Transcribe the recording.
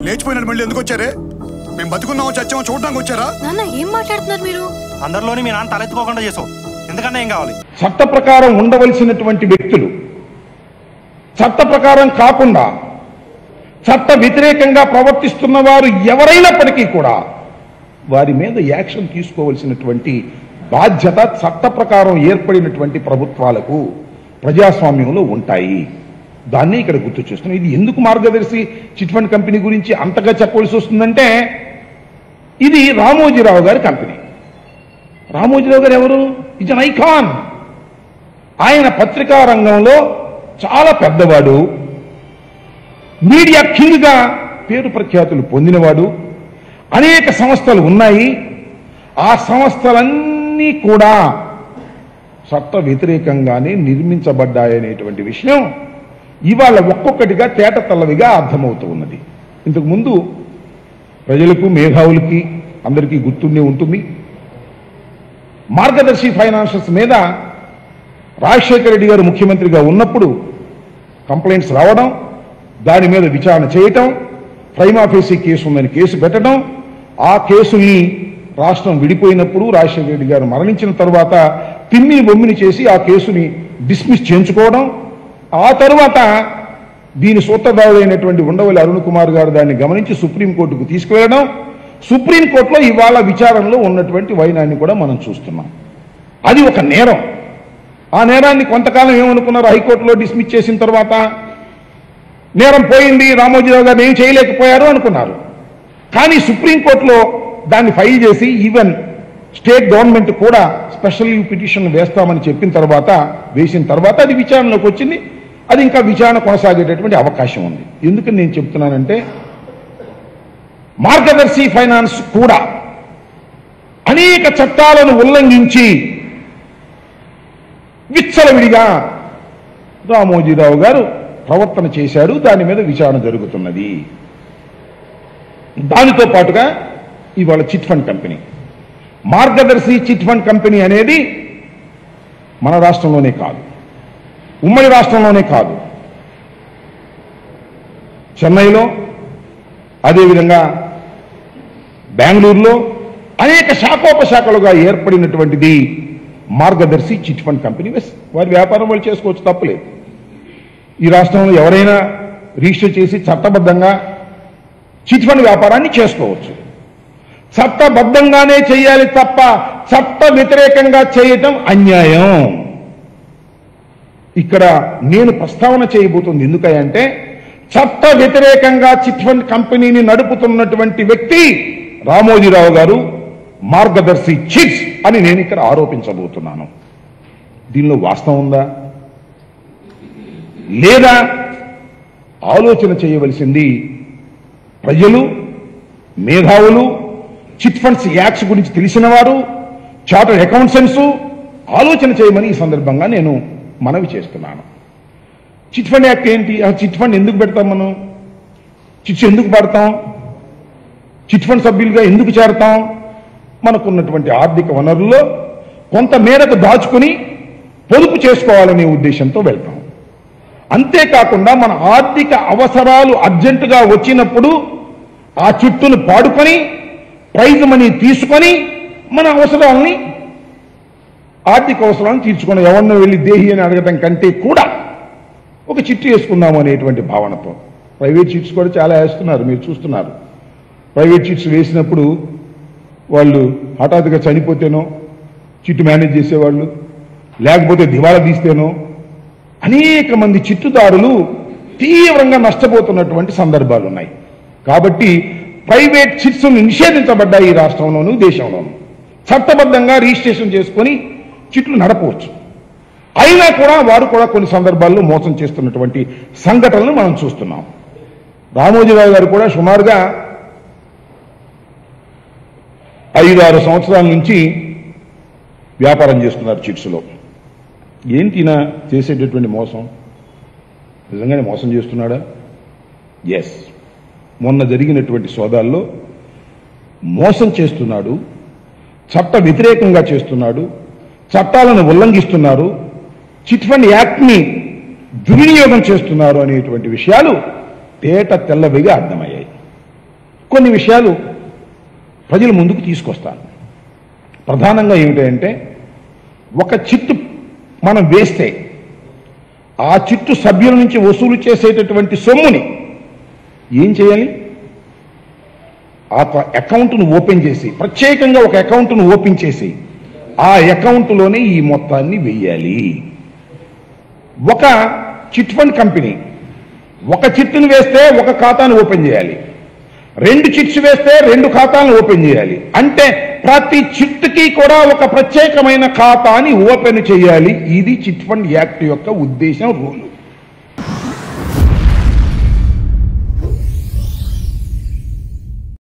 లేచిపోయినట్టు మళ్ళీ ఎందుకు వచ్చారే మేము బతుకున్నామో చచ్చామో చూడడానికి వచ్చారా నాన్న ఏం మాట్లాడుతున్నారు మీరు అందరిలోని మీ నాన్న తలెత్తుకోకుండా చేసావు ఎందుకన్నా ఏం కావాలి చట్ట ప్రకారం ఉండవలసినటువంటి వ్యక్తులు చట్ట ప్రకారం కాకుండా చట్ట వ్యతిరేకంగా ప్రవర్తిస్తున్న వారు ఎవరైనప్పటికీ కూడా వారి మీద యాక్షన్ తీసుకోవలసినటువంటి బాధ్యత చట్ట ప్రకారం ఏర్పడినటువంటి ప్రభుత్వాలకు ప్రజాస్వామ్యంలో ఉంటాయి దాన్ని ఇక్కడ గుర్తు చేస్తున్నాం ఇది ఎందుకు మార్గదర్శి చిట్ ఫండ్ కంపెనీ గురించి అంతగా చెప్పవలసి వస్తుందంటే ఇది రామోజీరావు గారి కంపెనీ రామోజీరావు గారు ఎవరు ఇజ్ అన్ ఐకాన్ ఆయన పత్రికా రంగంలో చాలా పెద్దవాడు మీడియా కింగ్గా పేరు ప్రఖ్యాతులు పొందినవాడు అనేక సంస్థలు ఉన్నాయి ఆ సంస్థలన్నీ కూడా చట్ట వ్యతిరేకంగానే నిర్మించబడ్డాయనేటువంటి విషయం ఇవాళ ఒక్కొక్కటిగా తేట తల్లవిగా అర్థమవుతూ ఉన్నది ఇంతకు ముందు ప్రజలకు మేధావులకి అందరికీ గుర్తుండే ఉంటుంది మార్గదర్శి ఫైనాన్షియల్స్ మీద రాజశేఖర రెడ్డి గారు ముఖ్యమంత్రిగా ఉన్నప్పుడు కంప్లైంట్స్ రావడం దాని మీద విచారణ చేయటం ప్రైమాఫేసీ కేసు ఉందని కేసు పెట్టడం ఆ కేసుని రాష్ట్రం విడిపోయినప్పుడు రాజశేఖర రెడ్డి గారు మరణించిన తర్వాత తిమ్మిని బొమ్మిని చేసి ఆ కేసుని డిస్మిస్ చేయించుకోవడం ఆ తరువాత దీని సూత్రధారుడైనటువంటి ఉండవల్లి అరుణ్ కుమార్ గారు దాన్ని గమనించి సుప్రీంకోర్టుకు తీసుకువెళ్ళడం సుప్రీంకోర్టులో ఇవాళ విచారణలో ఉన్నటువంటి వైనాన్ని కూడా మనం చూస్తున్నాం అది ఒక నేరం ఆ నేరాన్ని కొంతకాలం ఏమనుకున్నారు హైకోర్టులో డిస్మిస్ చేసిన తర్వాత నేరం పోయింది రామోజీరావు గారు ఏం చేయలేకపోయారు అనుకున్నారు కానీ సుప్రీంకోర్టులో దాన్ని ఫైల్ చేసి ఈవెన్ స్టేట్ గవర్నమెంట్ కూడా స్పెషల్ లీవ్ పిటిషన్ వేస్తామని చెప్పిన తర్వాత వేసిన తర్వాత అది విచారణలోకి వచ్చింది అది ఇంకా విచారణ కొనసాగేటటువంటి అవకాశం ఉంది ఎందుకని నేను చెప్తున్నానంటే మార్గదర్శి ఫైనాన్స్ కూడా అనేక చట్టాలను ఉల్లంఘించి విచ్చలవిడిగా రామోజీరావు గారు ప్రవర్తన చేశాడు దాని మీద విచారణ జరుగుతున్నది దానితో పాటుగా ఇవాళ chit fund company Margadarsi chit fund company అనేది మన రాష్ట్రంలోనే కాదు ఉమ్మడి రాష్ట్రంలోనే కాదు చెన్నైలో అదేవిధంగా బెంగళూరులో అనేక శాఖోపశాఖలుగా ఏర్పడినటువంటిది మార్గదర్శి చిట్ ఫండ్ కంపెనీ వెస్- వారి వ్యాపారం వాళ్ళు చేసుకోవచ్చు తప్పలేదు ఈ రాష్ట్రంలో ఎవరైనా రిజిస్టర్ చేసి చట్టబద్ధంగా చిట్ ఫండ్ వ్యాపారాన్ని చేసుకోవచ్చు చట్టబద్ధంగానే చేయాలి తప్ప చట్ట వ్యతిరేకంగా చేయటం అన్యాయం ఇక్కడ నేను ప్రస్తావన చేయబోతుంది ఎందుకంటే చట్ట వ్యతిరేకంగా చిట్ ఫండ్ కంపెనీని నడుపుతున్నటువంటి వ్యక్తి రామోజీరావు గారు మార్గదర్శి చిట్స్ అని నేను ఇక్కడ ఆరోపించబోతున్నాను దీనిలో వాస్తవం ఉందా లేదా ఆలోచన చేయవలసింది ప్రజలు మేధావులు చిట్ ఫండ్స్ యాక్ట్స్ గురించి తెలిసిన వారు చార్టర్డ్ అకౌంటెంట్స్ ఆలోచన చేయమని ఈ సందర్భంగా నేను మనవి చేస్తున్నాను చిట్ ఫండ్ యాక్ట్ ఏంటి ఆ చిట్ ఫండ్ ఎందుకు పెడతాం మనం చిట్స్ ఎందుకు పడతాం చిట్ ఫండ్ సభ్యులుగా ఎందుకు చేరతాం మనకున్నటువంటి ఆర్థిక వనరుల్లో కొంత మేరకు దాచుకుని పొదుపు చేసుకోవాలనే ఉద్దేశంతో వెళ్తాం అంతేకాకుండా మన ఆర్థిక అవసరాలు అర్జెంటుగా వచ్చినప్పుడు ఆ చిట్టును పాడుకొని ప్రైజ్ మనీ తీసుకొని మన అవసరాలని ఆర్థిక అవసరాలను తీర్చుకుని ఎవరినో వెళ్ళి దేహి అని అడగటం కంటే కూడా ఒక చిట్టు వేసుకుందాం అనేటువంటి భావనతో ప్రైవేట్ చిట్స్ కూడా చాలా వేస్తున్నారు మీరు చూస్తున్నారు ప్రైవేట్ చిట్స్ వేసినప్పుడు వాళ్ళు హఠాత్తుగా చనిపోతేనో చిట్టు మేనేజ్ చేసేవాళ్ళు లేకపోతే దివాళా తీస్తేనో అనేక మంది చిట్టుదారులు తీవ్రంగా నష్టపోతున్నటువంటి సందర్భాలు ఉన్నాయి కాబట్టి ప్రైవేట్ చిట్స్ నిషేధించబడ్డాయి ఈ రాష్ట్రంలోనూ దేశంలోనూ చట్టబద్ధంగా రిజిస్ట్రేషన్ చేసుకొని చిట్లు నడపవచ్చు అయినా కూడా వారు కూడా కొన్ని సందర్భాల్లో మోసం చేస్తున్నటువంటి సంఘటనలు మనం చూస్తున్నాం రామోజీరావు గారు కూడా సుమారుగా ఐదు ఆరు సంవత్సరాల నుంచి వ్యాపారం చేస్తున్నారు చిట్స్లో ఏంటి ఈయన చేసేటటువంటి మోసం నిజంగానే మోసం చేస్తున్నాడా ఎస్ మొన్న జరిగినటువంటి సోదాల్లో మోసం చేస్తున్నాడు చట్ట వ్యతిరేకంగా చేస్తున్నాడు చట్టాలను ఉల్లంఘిస్తున్నారు చిట్ ఫండ్ యాక్ట్ని దుర్వినియోగం చేస్తున్నారు అనేటువంటి విషయాలు తేట తెల్లవిగా అర్థమయ్యాయి కొన్ని విషయాలు ప్రజల ముందుకు తీసుకొస్తాను ప్రధానంగా ఏమిటంటే ఒక చిట్టు మనం వేస్తే ఆ చిట్టు సభ్యుల నుంచి వసూలు చేసేటటువంటి సొమ్ముని ఏం చేయాలి ఆ క- అకౌంట్ను ఓపెన్ చేసి ప్రత్యేకంగా ఒక అకౌంట్ను ఓపెన్ చేసి ఆ అకౌంట్లోనే ఈ మొత్తాన్ని వెయ్యాలి ఒక చిట్ ఫండ్ కంపెనీ ఒక చిట్టును వేస్తే ఒక ఖాతాను ఓపెన్ చేయాలి రెండు చిట్స్ వేస్తే రెండు ఖాతాలను ఓపెన్ చేయాలి అంటే ప్రతి చిట్టుకి కూడా ఒక ప్రత్యేకమైన ఖాతాని ఓపెన్ చేయాలి ఇది చిట్ ఫండ్ యాక్ట్ యొక్క ఉద్దేశం రూల్